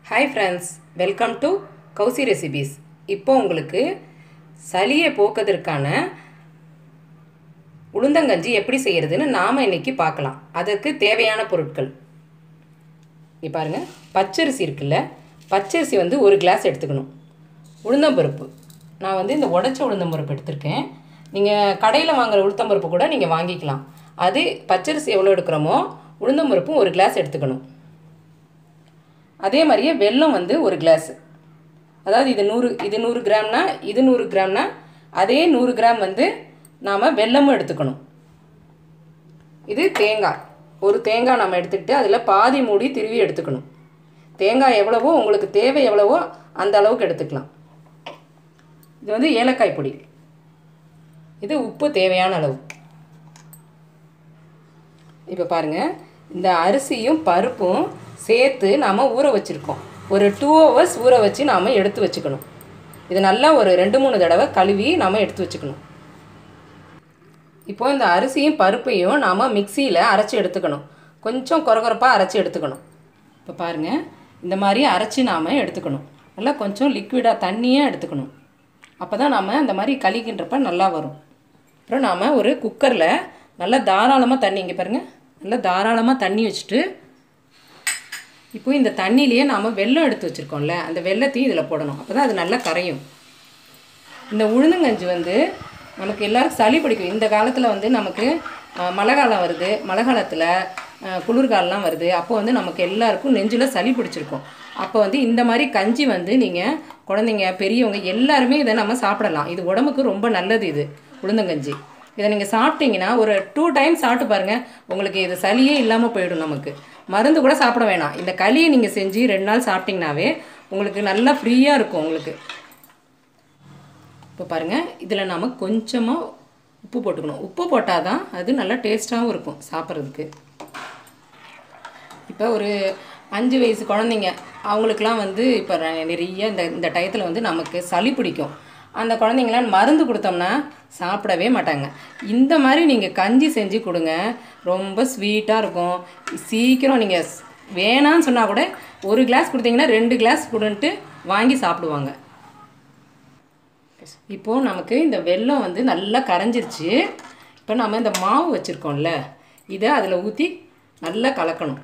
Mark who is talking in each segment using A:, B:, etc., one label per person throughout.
A: hi friends welcome to Kowsi recipes இப்போ உங்களுக்கு சளியை போக்குவதற்கான உளுந்தங்கஞ்சி எப்படி செய்கிறதுன்னு நாம் இன்னைக்கு பார்க்கலாம் அதற்கு தேவையான பொருட்கள் இங்கே பாருங்கள் பச்சரிசி இருக்குல்ல பச்சரிசி வந்து ஒரு கிளாஸ் எடுத்துக்கணும் உளுந்தம்பருப்பு நான் வந்து இந்த உடச்ச உளுந்தம்பருப்பு எடுத்திருக்கேன் நீங்கள் கடையில் வாங்குற உளுத்தம்பருப்பு கூட நீங்கள் வாங்கிக்கலாம் அது பச்சரிசி எவ்வளோ எடுக்கிறோமோ உளுந்தம்பருப்பும் ஒரு கிளாஸ் எடுத்துக்கணும் அதே மாதிரியே வெல்லம் வந்து ஒரு கிளாஸ் அதாவது இது நூறு இது நூறு கிராம்னா இது நூறு கிராம்னா அதே நூறு கிராம் வந்து நாம் வெல்லமும் எடுத்துக்கணும் இது தேங்காய் ஒரு தேங்காய் நம்ம எடுத்துக்கிட்டு அதில் பாதி மூடி திருவி எடுத்துக்கணும் தேங்காய் எவ்வளவோ உங்களுக்கு தேவை எவ்வளவோ அந்த அளவுக்கு எடுத்துக்கலாம் இது வந்து ஏலக்காய் பொடி இது உப்பு தேவையான அளவு இப்போ பாருங்கள் இந்த அரிசியும் பருப்பும் சேர்த்து நாம் ஊற வச்சுருக்கோம் ஒரு டூ ஹவர்ஸ் ஊற வச்சு நாம் எடுத்து வச்சுக்கணும் இது நல்லா ஒரு ரெண்டு மூணு தடவை கழுவி நாம் எடுத்து வச்சுக்கணும் இப்போது இந்த அரிசியும் பருப்பையும் நாம் மிக்சியில் அரைச்சி எடுத்துக்கணும் கொஞ்சம் கொரகொரப்பாக அரைச்சி எடுத்துக்கணும் இப்போ பாருங்கள் இந்த மாதிரி அரைச்சி நாம் எடுத்துக்கணும் நல்லா கொஞ்சம் லிக்விடாக தண்ணியாக எடுத்துக்கணும் அப்போ தான் நாம் இந்த மாதிரி கழிக்கின்றப்ப நல்லா வரும் அப்புறம் நாம் ஒரு குக்கரில் நல்லா தாராளமாக தண்ணி இங்கே பாருங்கள் நல்லா தாராளமாக தண்ணி வச்சுட்டு இப்போ இந்த தண்ணியிலேயே நாம் வெல்லம் எடுத்து வச்சுருக்கோம்ல அந்த வெள்ளத்தையும் இதில் போடணும் அப்போ தான் அது நல்லா கரையும் இந்த உளுந்தங்கஞ்சி வந்து நமக்கு எல்லாருக்கும் சளி பிடிக்கும் இந்த காலத்தில் வந்து நமக்கு அஹ், மழை காலம் வருது மழை காலத்தில் அஹ், குளிர்காலம்லாம் வருது அப்போ வந்து நமக்கு எல்லாருக்கும் நெஞ்சில் சளி பிடிச்சிருக்கும் அப்போ வந்து இந்த மாதிரி கஞ்சி வந்து நீங்கள் குழந்தைங்க பெரியவங்க எல்லாருமே இதை நம்ம சாப்பிடலாம் இது உடம்புக்கு ரொம்ப நல்லது இது உளுந்தங்கஞ்சி இதை நீங்கள் சாப்பிட்டீங்கன்னா ஒரு டூ டைம் சாப்பிட்டு பாருங்கள் உங்களுக்கு இது சளியே இல்லாமல் போயிடும் நமக்கு மருந்து கூட சாப்பிட வேணாம் இந்த களியை நீங்கள் செஞ்சு ரெண்டு நாள் சாப்பிட்டீங்கனாவே உங்களுக்கு நல்லா ஃப்ரீயாக இருக்கும் உங்களுக்கு இப்போ பாருங்கள் இதில் நாம் கொஞ்சமாக உப்பு போட்டுக்கணும் உப்பு போட்டால் தான் அது நல்லா டேஸ்ட்டாகவும் இருக்கும் சாப்பிட்றதுக்கு இப்போ ஒரு அஞ்சு வயசு குழந்தைங்க அவங்களுக்குலாம் வந்து இப்போ நிறைய இந்த இந்த டயத்தில் வந்து நமக்கு சளி பிடிக்கும் அந்த குழந்தைங்களாம் மருந்து கொடுத்தோம்னா சாப்பிடவே மாட்டாங்க இந்த மாதிரி நீங்கள் கஞ்சி செஞ்சு கொடுங்க ரொம்ப ஸ்வீட்டாக இருக்கும் சீக்கிரம் நீங்கள் வேணான்னு சொன்னால் கூட ஒரு கிளாஸ் கொடுத்தீங்கன்னா ரெண்டு கிளாஸ் கொடுன்ட்டு வாங்கி சாப்பிடுவாங்க இப்போது நமக்கு இந்த வெல்லம் வந்து நல்லா கரைஞ்சிருச்சு இப்போ நம்ம இந்த மாவு வச்சுருக்கோம்ல இதை அதில் ஊற்றி நல்லா கலக்கணும்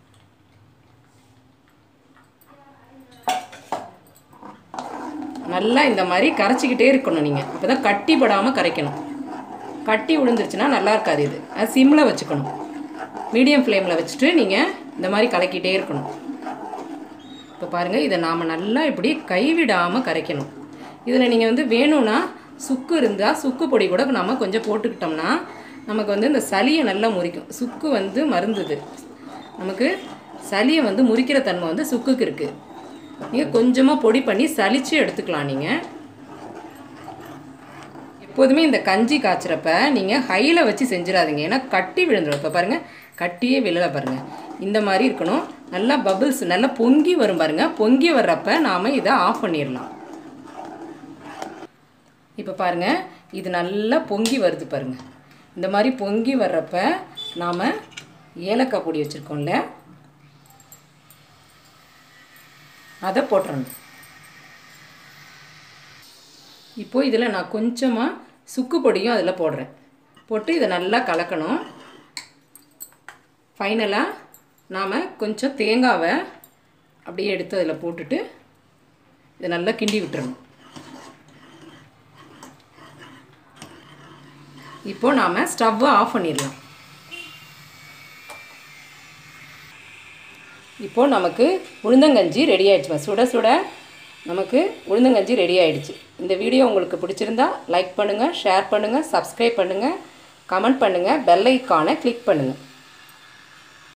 A: நல்லா இந்த மாதிரி கரைச்சிக்கிட்டே இருக்கணும் நீங்கள் அப்போ தான் கட்டி படாமல் கரைக்கணும் கட்டி விழுந்துருச்சுன்னா நல்லா இருக்காது இது அது சிம்மில் வச்சுக்கணும் மீடியம் ஃப்ளேமில் வச்சுட்டு நீங்கள் இந்த மாதிரி கலக்கிட்டே இருக்கணும் இப்போ பாருங்கள் இதை நாம் நல்லா இப்படி கைவிடாமல் கரைக்கணும் இதில் நீங்கள் வந்து வேணும்னா சுக்கு இருந்தால் சுக்கு பொடி கூட நம்ம கொஞ்சம் போட்டுக்கிட்டோம்னா நமக்கு வந்து இந்த சளியை நல்லா முறிக்கும் சுக்கு வந்து மருந்துது நமக்கு சளியை வந்து முறிக்கிற தன்மை வந்து சுக்குக்கு இருக்குது நீங்கள் கொஞ்சமாக பொடி பண்ணி சலிச்சு எடுத்துக்கலாம் நீங்கள் எப்போதுமே இந்த கஞ்சி காய்ச்சறப்ப நீங்கள் ஹையில் வச்சு செஞ்சிடாதீங்க ஏன்னா கட்டி விழுந்துடும் இப்போ பாருங்கள் கட்டியே விழல பாருங்கள் இந்த மாதிரி இருக்கணும் நல்லா பபிள்ஸ் நல்லா பொங்கி வரும் பாருங்கள் பொங்கி வர்றப்ப நாம் இதை ஆஃப் பண்ணிடலாம் இப்போ பாருங்கள் இது நல்லா பொங்கி வருது பாருங்கள் இந்த மாதிரி பொங்கி வர்றப்ப நாம் ஏலக்காய் பொடி வச்சுருக்கோம்ல அதை போட்டுறணும் இப்போது இதில் நான் கொஞ்சமாக சுக்கு பொடியும் அதில் போடுறேன் போட்டு இதை நல்லா கலக்கணும் ஃபைனலாக நாம் கொஞ்சம் தேங்காவை அப்படியே எடுத்து அதில் போட்டுட்டு இதை நல்லா கிண்டி விட்டுறணும் இப்போது நாம் ஸ்டவ்வை ஆஃப் பண்ணிடலாம் இப்போது நமக்கு உளுந்தங்கஞ்சி ரெடி ஆயிடுச்சுமா சுட சுட நமக்கு உளுந்தங்கஞ்சி ரெடி ஆயிடுச்சு இந்த வீடியோ உங்களுக்கு பிடிச்சிருந்தா லைக் பண்ணுங்கள் ஷேர் பண்ணுங்கள் சப்ஸ்கிரைப் பண்ணுங்கள் கமெண்ட் பண்ணுங்கள் பெல் ஐக்கானை கிளிக் பண்ணுங்கள்